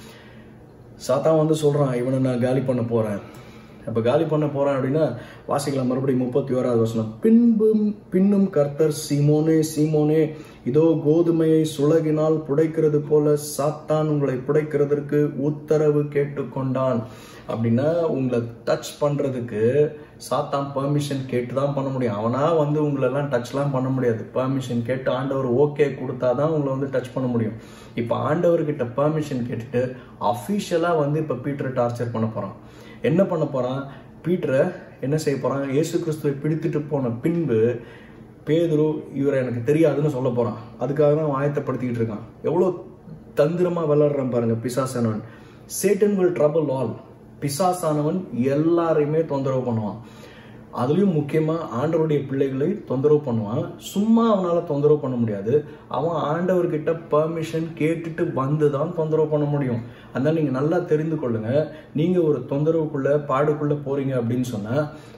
சாத்தா வந்து சொல்றான் இவனை நான் காலி பண்ண போறேன் அப்ப காலி பண்ண போறேன் அப்படின்னா வாசிக்கலாம் மறுபடியும் முப்பத்தி ஓராவது வசனம் பின்பும் பின்னும் கர்த்தர் சீமோனே சீமோனே இதோ கோதுமையை சுலகினால் புடைக்கிறது போல சாத்தான் உங்களை புடைக்கிறதற்கு உத்தரவு கேட்டுக்கொண்டான் அப்படின்னா உங்களை டச் பண்றதுக்கு சாத்தான் பெர்மிஷன் கேட்டு தான் பண்ண முடியும் அவனா வந்து உங்களெல்லாம் டச்லாம் பண்ண முடியாது பெர்மிஷன் கேட்டு ஆண்டவர் ஓகே கொடுத்தாதான் உங்களை வந்து டச் பண்ண முடியும் இப்போ ஆண்டவர்கிட்ட பெர்மிஷன் கேட்டுட்டு அஃபீஷியலாக வந்து இப்போ பீட்டரை டார்ச்சர் பண்ண போறான் என்ன பண்ண போறான் பீட்டரை என்ன செய்ய போறான் இயேசு கிறிஸ்துவை பிடித்துட்டு போன பின்பு பேதுரு இவரை எனக்கு தெரியாதுன்னு சொல்ல போறான் அதுக்காக தான் அவன் ஆயத்தப்படுத்திக்கிட்டு இருக்கான் எவ்வளோ தந்திரமா விளாடுறான் பாருங்க பிசாசானவன் சேட்டன் வில் ட்ரபிள் ஆல் பிசாசானவன் எல்லாரையுமே தொந்தரவு பண்ணுவான் அதுலயும் முக்கியமா ஆண்டவருடைய பிள்ளைகளை தொந்தரவு பண்ணுவான் சும்மா அவனால தொந்தரவு பண்ண முடியாது அவன் ஆண்டவர்கிட்ட பெர்மிஷன் கேட்டுட்டு வந்து தான் தொந்தரவு பண்ண முடியும் அதனால நீங்க நல்லா தெரிந்து கொள்ளுங்க நீங்க ஒரு தொந்தரவுக்குள்ள பாடுக்குள்ள போறீங்க அப்படின்னு சொன்னா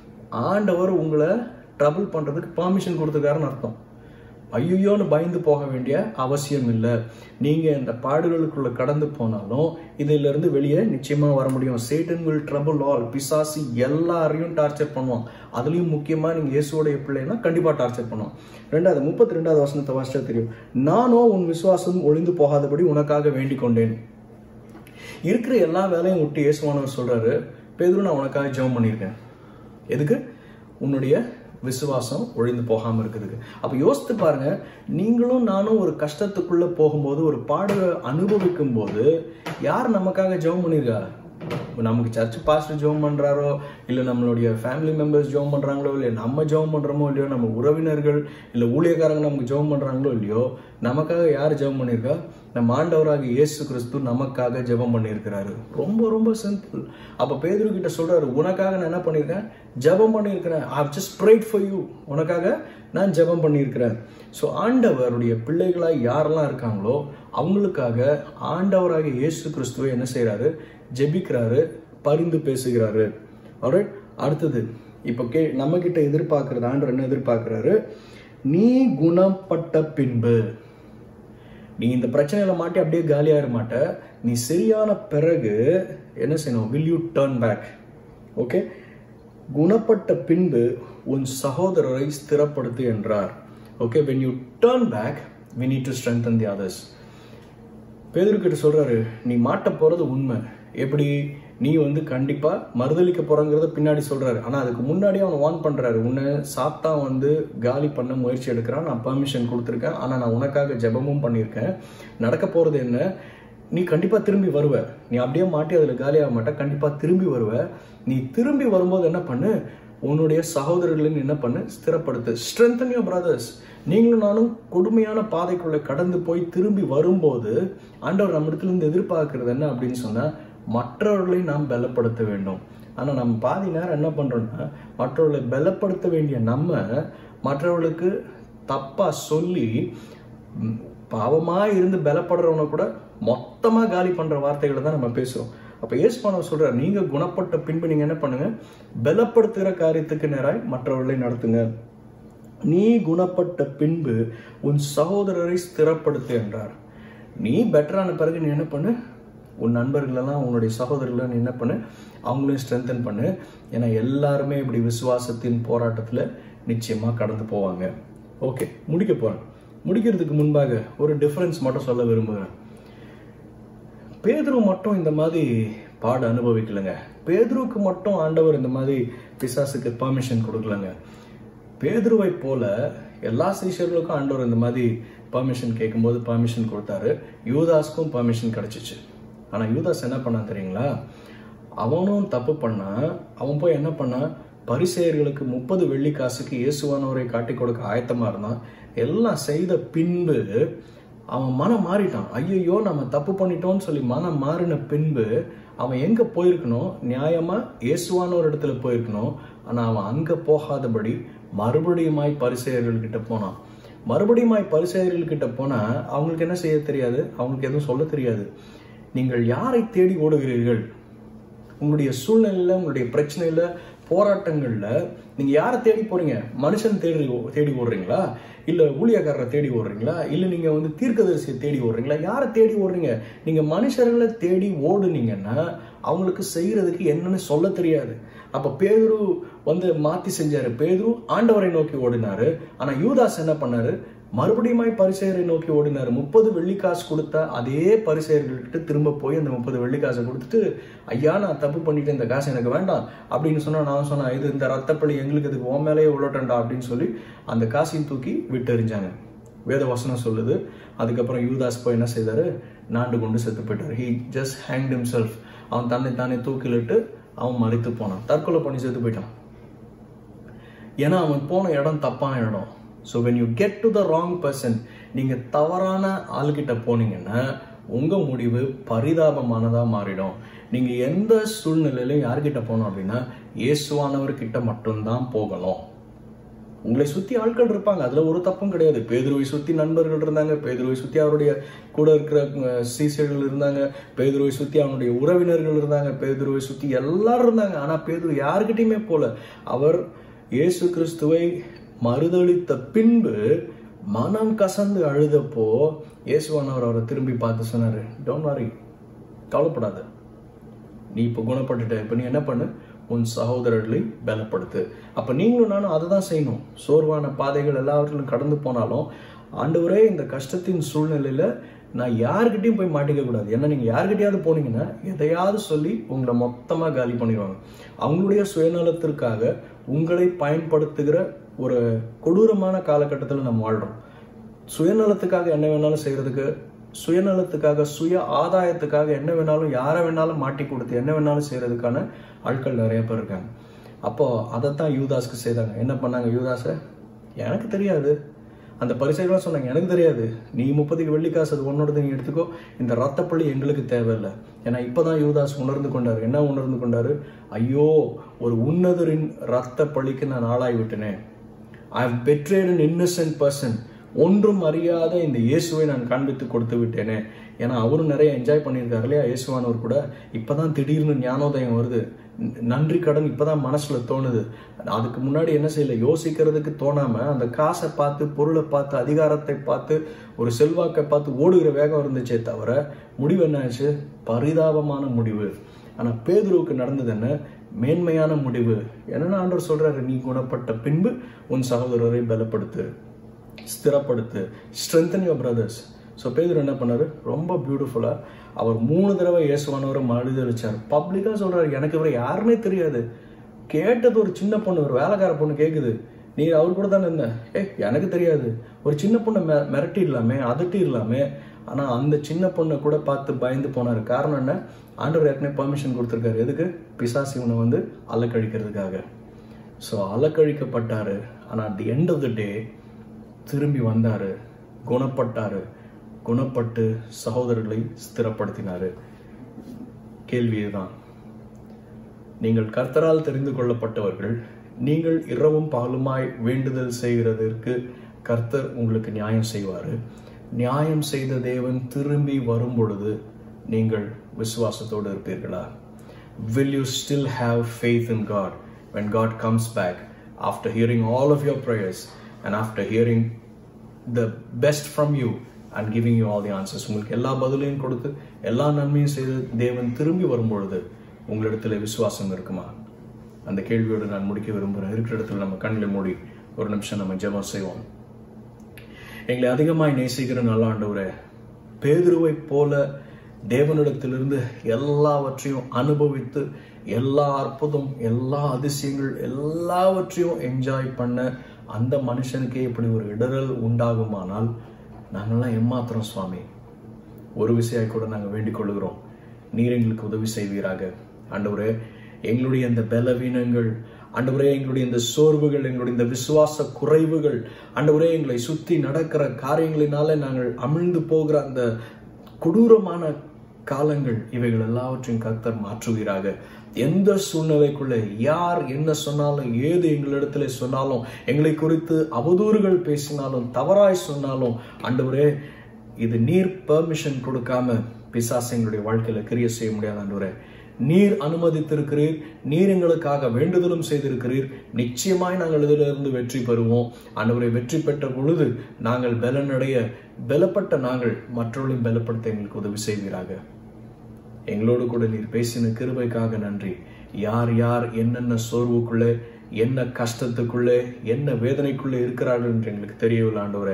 ஆண்டவர் உங்களை ட்ரபிள் பண்றதுக்கு பெர்மிஷன் கொடுத்துருக்காருன்னு அர்த்தம் ஐயோன்னு பயந்து போக வேண்டிய அவசியம் இல்லை நீங்க இந்த பாடுகளுக்குள்ள கடந்து போனாலும் இதுல இருந்து வெளியே நிச்சயமா வர முடியும் சேட்டன் வில் ட்ரபிள் ஆல் பிசாசி எல்லாரையும் டார்ச்சர் பண்ணுவான் அதுலயும் முக்கியமா நீங்க இயேசுவோடைய பிள்ளைன்னா கண்டிப்பா டார்ச்சர் பண்ணுவான் ரெண்டாவது முப்பத்தி ரெண்டாவது வசனத்தை வாசிச்சா தெரியும் நானோ உன் விசுவாசம் ஒளிந்து போகாதபடி உனக்காக வேண்டிக் கொண்டேன் இருக்கிற எல்லா வேலையும் விட்டு இயேசுவானவர் சொல்றாரு பேதுரு நான் உனக்காக ஜெபம் பண்ணியிருக்கேன் எதுக்கு உன்னுடைய விசுவாசம் ஒழிந்து போகாம இருக்குதுக்கு அப்ப யோசித்து பாருங்க நீங்களும் நானும் ஒரு கஷ்டத்துக்குள்ள போகும்போது ஒரு பாடலை அனுபவிக்கும் போது யார் நமக்காக ஜெபம் பண்ணியிருக்கா நமக்கு சர்ச் பாஸ்டர் ஜெபம் பண்றாரோ இல்ல நம்மளுடைய ஃபேமிலி மெம்பர்ஸ் ஜெபம் பண்றாங்களோ இல்லையோ நம்ம ஜெபம் பண்றோமோ இல்லையோ நம்ம உறவினர்கள் இல்ல ஊழியக்காரங்க நமக்கு ஜெபம் பண்றாங்களோ இல்லையோ நமக்காக யார் ஜெபம் பண்ணியிருக்கா நம்ம ஆண்டவராக இயேசு கிறிஸ்து நமக்காக ஜெபம் பண்ணியிருக்கிறாரு ரொம்ப ரொம்ப சிம்பிள் அப்ப பேதுரு கிட்ட சொல்றாரு உனக்காக நான் என்ன பண்ணியிருக்கேன் ஜெபம் பண்ணியிருக்கிறேன் I just prayed for you உனக்காக நான் ஜெபம் பண்ணியிருக்கிறேன் ஸோ ஆண்டவருடைய பிள்ளைகளாய் யாரெல்லாம் இருக்காங்களோ அவங்களுக்காக ஆண்டவராக இயேசு கிறிஸ்துவை என்ன செய்யறாரு ஜெபிக்கிறாரு பரிந்து பேசுகிறாரு alright அடுத்தது இப்போ கே நம்ம கிட்ட எதிர்பார்க்கறது ஆண்டவர் என்ன எதிர்பார்க்கிறாரு நீ குணப்பட்ட பின்பு நீ இந்த பிரச்சனையில மாட்டி அப்படியே காலியாயிர மாட்ட நீ சரியான பிறகு என்ன செய்யணும் will you turn back okay குணப்பட்ட பின்பு உன் சகோதரரை ஸ்திரப்படுத்து என்றார் okay when you turn back we need to strengthen the others பேதர்கிட்ட சொல்றாரு நீ மாட்ட போறது உண்மை எப்படி நீ வந்து கண்டிப்பா மறுதளிக்க போறங்கிறத பின்னாடி சொல்றாரு ஆனா அதுக்கு முன்னாடி அவன் வான் பண்றாரு உன்னை சாத்தான் வந்து காலி பண்ண முயற்சி எடுக்கிறான் நான் பெர்மிஷன் கொடுத்துருக்கேன் ஆனா நான் உனக்காக ஜெபமும் பண்ணியிருக்கேன் நடக்க போறது என்ன நீ கண்டிப்பா திரும்பி வருவ நீ அப்படியே மாட்டி அதுல காலியாக மாட்ட கண்டிப்பா திரும்பி வருவ நீ திரும்பி வரும்போது என்ன பண்ணு உன்னுடைய சகோதரர்களின் என்ன பண்ணு ஸ்திரப்படுத்து ஸ்ட்ரென்தன் யோர் பிரதர்ஸ் நீங்களும் நானும் கொடுமையான பாதைக்குள்ள கடந்து போய் திரும்பி வரும்போது ஆண்டவர் நம்ம இடத்துல இருந்து எதிர்பார்க்கறது என்ன அப்படின்னு சொன்னா மற்றவர்களை நாம் பலப்படுத்த வேண்டும் ஆனா நம்ம பாதி நேரம் என்ன பண்றோம்னா மற்றவர்களை பலப்படுத்த வேண்டிய நம்ம மற்றவர்களுக்கு தப்பா சொல்லி ம், பாவமா இருந்து பலப்படுறவனை கூட மொத்தமா காலி பண்ற வார்த்தைகளை தான் நம்ம பேசுறோம் அப்ப இயேசுபானவர் சொல்றார் நீங்க குணப்பட்ட பின்பு நீங்க என்ன பண்ணுங்க பலப்படுத்துகிற காரியத்துக்கு நேராய் மற்றவர்களை நடத்துங்க நீ குணப்பட்ட பின்பு உன் சகோதரரை ஸ்திரப்படுத்து என்றார் நீ பெட்டரான பிறகு நீ என்ன பண்ணு உன் நண்பர்களெல்லாம் உன்னுடைய சகோதரர்களை நீ என்ன பண்ணு அவங்களையும் ஸ்ட்ரென்தன் பண்ணு ஏன்னா எல்லாருமே இப்படி விசுவாசத்தின் போராட்டத்துல நிச்சயமா கடந்து போவாங்க ஓகே முடிக்க போறேன் முடிக்கிறதுக்கு முன்பாக ஒரு டிஃபரன்ஸ் மட்டும் சொல்ல விரும்புகிறேன் பேதுரு மட்டும் இந்த மாதிரி பாடு அனுபவிக்கலைங்க பேதுருவுக்கு மட்டும் ஆண்டவர் இந்த மாதிரி பிசாசுக்கு பெர்மிஷன் கொடுக்கலங்க பேதுருவை போல எல்லா சீஷர்களுக்கும் ஆண்டவர் இந்த மாதிரி பெர்மிஷன் கேட்கும்போது பெர்மிஷன் கொடுத்தாரு யூதாஸ்க்கும் பெர்மிஷன் கிடைச்சிச்சு ஆனா யூதாஸ் என்ன பண்ணான் தெரியுங்களா அவனும் தப்பு பண்ணா அவன் போய் என்ன பண்ணான் பரிசெயர்களுக்கு முப்பது வெள்ளி காசுக்கு இயேசுவானவரை காட்டி கொடுக்க ஆயத்தமா இருந்தான் எல்லாம் செய்த பின்பு அவன் மனம் மாறிட்டான் ஐயையோ நம்ம தப்பு பண்ணிட்டோம்னு சொல்லி மனம் மாறின பின்பு அவன் எங்க போயிருக்கணும் நியாயமா இயேசுவான ஒரு இடத்துல போயிருக்கணும் ஆனா அவன் அங்க போகாதபடி மறுபடியுமாய் பரிசெயர்கள் கிட்ட போனான் மறுபடியுமாய் பரிசெயர்கள் கிட்ட போனா அவங்களுக்கு என்ன செய்ய தெரியாது அவங்களுக்கு எதுவும் சொல்ல தெரியாது நீங்கள் யாரை தேடி ஓடுகிறீர்கள் உங்களுடைய சூழ்நிலையில உங்களுடைய பிரச்சனையில போராட்டங்கள்ல நீங்க யாரை தேடி போறீங்க மனுஷன் தேடி தேடி ஓடுறீங்களா இல்ல ஊழியக்காரரை தேடி ஓடுறீங்களா இல்ல நீங்க வந்து தீர்க்கதரிசியை தேடி ஓடுறீங்களா யாரை தேடி ஓடுறீங்க நீங்க மனுஷர்களை தேடி ஓடுனீங்கன்னா அவங்களுக்கு செய்யறதுக்கு என்னன்னு சொல்ல தெரியாது அப்ப பேதுரு வந்து மாத்தி செஞ்சாரு பேதுரு ஆண்டவரை நோக்கி ஓடினாரு ஆனா யூதாஸ் என்ன பண்ணாரு மறுபடியும் பரிசெயரை நோக்கி ஓடினார் முப்பது வெள்ளிக்காசு கொடுத்த அதே பரிசெயர்கள்கிட்ட திரும்ப போய் அந்த முப்பது வெள்ளிக்காசை கொடுத்துட்டு ஐயா நான் தப்பு பண்ணிட்டு இந்த காசு எனக்கு வேண்டாம் அப்படின்னு சொன்னா நான் சொன்னேன் இது இந்த ரத்தப்பள்ளி எங்களுக்கு இதுக்கு உன் மேலேயே உள்ளட்டண்டா அப்படின்னு சொல்லி அந்த காசையும் தூக்கி விட்டெறிஞ்சாங்க வேத வசனம் சொல்லுது அதுக்கப்புறம் யூதாஸ் போய் என்ன செய்தாரு நாண்டு கொண்டு செத்து போயிட்டார் ஹி ஜஸ்ட் ஹேங்ட் himself அவன் தன்னை தானே தூக்கிலிட்டு அவன் மறித்து போனான் தற்கொலை பண்ணி செத்து போயிட்டான் ஏன்னா அவன் போன இடம் தப்பான இடம் so when you get to the wrong person நீங்கள் தவறான ஆள்கிட்ட போனீங்கன்னா உங்கள் முடிவு பரிதாபமானதாக மாறிடும் நீங்கள் எந்த சூழ்நிலையிலும் யார்கிட்ட போகணும் அப்படின்னா இயேசுவானவர்கிட்ட மட்டும்தான் போகணும் உங்களை சுற்றி ஆட்கள் இருப்பாங்க அதில் ஒரு தப்பும் கிடையாது பேதுருவை சுற்றி நண்பர்கள் இருந்தாங்க பேதுருவை சுற்றி அவருடைய கூட இருக்கிற அஹ், சீசர்கள் இருந்தாங்க பேதுருவை சுற்றி அவனுடைய உறவினர்கள் இருந்தாங்க பேதுருவை சுற்றி எல்லாரும் இருந்தாங்க ஆனால் பேதுரு யாருக்கிட்டையுமே போல அவர் இயேசு கிறிஸ்துவை மறுதளித்த பின்பு மனம் கசந்து அழுதப்போ இயேசுவானவர் அவரை திரும்பி பார்த்து சொன்னாரு டோன்ட் வரி கவலைப்படாத நீ இப்போ குணப்பட்டுட்ட இப்போ நீ என்ன பண்ணு உன் சகோதரர்களை பலப்படுத்து அப்போ நீங்களும் நானும் அதை தான் செய்யணும் சோர்வான பாதைகள் எல்லாவற்றிலும் கடந்து போனாலும் ஆண்டவரே இந்த கஷ்டத்தின் சூழ்நிலையில நான் யார்கிட்டயும் போய் மாட்டிக்க கூடாது ஏன்னா நீங்க யார்கிட்டயாவது போனீங்கன்னா எதையாவது சொல்லி உங்களை மொத்தமா காலி பண்ணிடுவாங்க அவங்களுடைய சுயநலத்திற்காக உங்களை பயன்படுத்துகிற ஒரு கொடூரமான காலகட்டத்தில் நம்ம வாழ்றோம் சுயநலத்துக்காக என்ன வேணாலும் செய்யறதுக்கு சுயநலத்துக்காக சுய ஆதாயத்துக்காக என்ன வேணாலும் யாரை வேணாலும் மாட்டி கொடுத்து என்ன வேணாலும் செய்யறதுக்கான ஆட்கள் நிறைய பேர் இருக்காங்க அப்போ அதைத்தான் யூதாஸ்க்கு செய்தாங்க என்ன பண்ணாங்க யூதாஸை எனக்கு தெரியாது அந்த பரிசைகளாம் சொன்னாங்க எனக்கு தெரியாது நீ முப்பதுக்கு வெள்ளிக்காசு அது உன்னோடது நீ எடுத்துக்கோ இந்த ரத்தப்பள்ளி எங்களுக்கு தேவையில்லை ஏன்னா இப்பதான் யூதாஸ் உணர்ந்து கொண்டார் என்ன உணர்ந்து கொண்டாரு ஐயோ ஒரு உன்னதரின் ரத்த பழிக்கு நான் ஆளாய் விட்டனே I have betrayed an innocent person ஒன்றும் அறியாத இந்த இயேசுவை நான் காண்பித்து கொடுத்து விட்டேனே ஏன்னா அவரும் நிறைய என்ஜாய் பண்ணியிருக்காரு இல்லையா இயேசுவானவர் கூட இப்பதான் திடீர்னு ஞானோதயம் வருது ந- நன்றி கடன் இப்பதான் மனசுல தோணுது அதுக்கு முன்னாடி என்ன செய்யல யோசிக்கிறதுக்கு தோணாம அந்த காசை பார்த்து பொருளை பார்த்து அதிகாரத்தை பார்த்து ஒரு செல்வாக்கை பார்த்து ஓடுகிற வேகம் இருந்துச்சே தவிர முடிவு என்ன ஆச்சு பரிதாபமான முடிவு ஆனா பேதுருவுக்கு நடந்தது என்ன மேன்மையான முடிவு என்னன்னா ஆண்டவர் சொல்றாரு நீ குணப்பட்ட பின்பு உன் சகோதரரை பலப்படுத்து ஸ்திரப்படுத்து strengthen your brothers so Peter என்ன பண்ணாரு ரொம்ப பியூட்டிஃபுல்லா அவர் மூணு தடவை இயேசுவானவரை மறுதளிச்சார் பப்ளிக்கா சொல்றாரு எனக்கு இவரை யாருன்னே தெரியாது கேட்டது ஒரு சின்ன பொண்ணு ஒரு வேலைக்கார பொண்ணு கேக்குது நீ அவர் கூட தானே இருந்த ஏ எனக்கு தெரியாது ஒரு சின்ன பொண்ணை மெ மிரட்டிடலாமே அதட்டிடலாமே ஆனா அந்த சின்ன பொண்ணை கூட பார்த்து பயந்து போனாரு காரணம் என்ன ஆண்டவர் ஏற்கனவே பெர்மிஷன் கொடுத்துருக்காரு எதுக்கு பிசாசு இவனை வந்து அலக்கழிக்கிறதுக்காக ஸோ அலக்கழிக்கப்பட்டாரு ஆனா at the end of the day திரும்பி வந்தாரு குணப்பட்டாரு குணப்பட்டு சகோதரர்களை ஸ்திரப்படுத்தினாரு கேள்வி இதுதான் நீங்கள் கர்த்தரால் தெரிந்து கொள்ளப்பட்டவர்கள் நீங்கள் இரவும் பகலுமாய் வேண்டுதல் செய்கிறதற்கு கர்த்தர் உங்களுக்கு நியாயம் செய்வாரு நியாயம் செய்த தேவன் திரும்பி வரும் பொழுது நீங்கள் விசுவாசத்தோடு இருப்பீர்களா will you still have faith in God when God comes back after hearing all of your prayers and after hearing the best from you and giving you all the answers உங்களுக்கு எல்லா பதிலையும் கொடுத்து எல்லா நன்மையும் செய்து தேவன் திரும்பி வரும்பொழுது உங்களிடத்துல விசுவாசம் இருக்குமா அந்த கேள்வியோடு நான் முடிக்க விரும்புகிறேன் இருக்கிற இடத்துல நம்ம கண்களை மூடி ஒரு நிமிஷம் நம்ம ஜெபம் செய்வோம் எங்களை அதிகமாய் நேசிக்கிற நல்ல ஆண்டவரே பேதுருவை போல தேவனிடத்திலிருந்து எல்லாவற்றையும் அனுபவித்து எல்லா அற்புதம் எல்லா அதிசயங்கள் எல்லாவற்றையும் என்ஜாய் பண்ண அந்த மனுஷனுக்கே இப்படி ஒரு இடரல் உண்டாகுமானால் நாங்கள்லாம் எம்மாத்திரம் சுவாமி ஒரு விஷயம் கூட நாங்கள் வேண்டிக் கொள்கிறோம் நீர் எங்களுக்கு உதவி செய்வீராக ஆண்டவரே எங்களுடைய இந்த பலவீனங்கள் ஆண்டவரே எங்களுடைய இந்த சோர்வுகள் எங்களுடைய இந்த விசுவாச குறைவுகள் ஆண்டவரே எங்களை சுத்தி நடக்கிற காரியங்களினால நாங்கள் அமிழ்ந்து போகிற அந்த கொடூரமான காலங்கள் இவைகள் எல்லாவற்றையும் கர்த்தர் மாற்றுவீராக எந்த சூழ்நிலைக்குள்ள யார் என்ன சொன்னாலும் ஏது எங்களிடத்துல சொன்னாலும் எங்களை குறித்து அவதூறுகள் பேசினாலும் தவறாய் சொன்னாலும் ஆண்டவரே இது நீர் பெர்மிஷன் கொடுக்காம பிசாசு எங்களுடைய வாழ்க்கையில கிரிய செய்ய முடியாது ஆண்டவரே நீர் அனுமதித்திருக்கிறீர் நீர் எங்களுக்காக வேண்டுதலும் செய்திருக்கிறீர் நிச்சயமாய் நாங்கள் இதிலிருந்து வெற்றி பெறுவோம் ஆண்டவரை வெற்றி பெற்ற பொழுது நாங்கள் பலனடைய பலப்பட்ட நாங்கள் மற்றவர்களையும் பலப்படுத்த எங்களுக்கு உதவி செய்வீராக எங்களோடு கூட நீர் பேசின கிருபைக்காக நன்றி யார் யார் என்னென்ன சோர்வுக்குள்ளே என்ன கஷ்டத்துக்குள்ளே என்ன வேதனைக்குள்ளே இருக்கிறார்கள் என்று எங்களுக்கு தெரியவில்லை ஆண்டவரே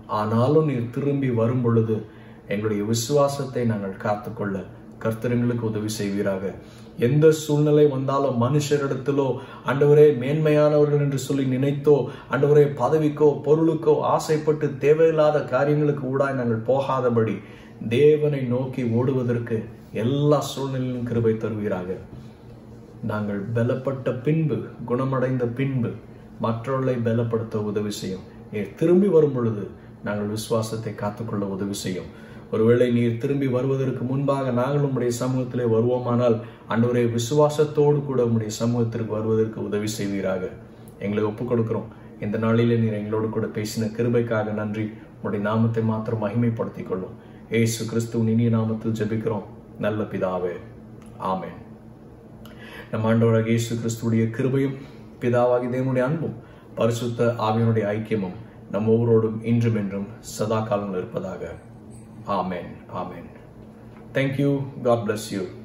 ஆனாலும் நீர் திரும்பி வரும் பொழுது எங்களுடைய விசுவாசத்தை நாங்கள் காத்துக்கொள்ள கர்த்தருங்களுக்கு உதவி செய்வீராக எந்த சூழ்நிலை வந்தாலும் மனுஷரிடத்திலோ ஆண்டவரே மேன்மையானவர்கள் என்று சொல்லி நினைத்தோ ஆண்டவரே பதவிக்கோ பொருளுக்கோ ஆசைப்பட்டு தேவையில்லாத காரியங்களுக்கு ஊடாய் நாங்கள் போகாதபடி தேவனை நோக்கி ஓடுவதற்கு எல்லா சூழ்நிலையிலும் கிருபை தருவீராக நாங்கள் பலப்பட்ட பின்பு குணமடைந்த பின்பு மற்றவர்களை பலப்படுத்த உதவி செய்யும் நீர் திரும்பி வரும் பொழுது நாங்கள் விசுவாசத்தை காத்துக்கொள்ள உதவி செய்யும் ஒருவேளை நீர் திரும்பி வருவதற்கு முன்பாக நாங்கள் உம்முடைய சமூகத்திலே வருவோமானால் அன்றுவரே விசுவாசத்தோடு கூட உம்முடைய சமூகத்திற்கு வருவதற்கு உதவி செய்வீராக எங்களை ஒப்புக் கொடுக்கிறோம் இந்த நாளிலே நீர் எங்களோடு கூட பேசின கிருபைக்காக நன்றி உம்முடைய நாமத்தை மாத்திரம் மகிமைப்படுத்திக் கொள்ளும் ஏசு கிறிஸ்துவின் இனிய நாமத்தில் ஜெபிக்கிறோம் நல்ல பிதாவே ஆமென் நம் ஆண்டவராக இயேசு கிறிஸ்துடைய கிருபையும் பிதாவாகி தேவனுடைய அன்பும் பரிசுத்த ஆவியனுடைய ஐக்கியமும் நம் ஒவ்வொருவரோடும் இன்றும் என்றும் சதா காலம் இருப்பதாக amen amen thank you God bless you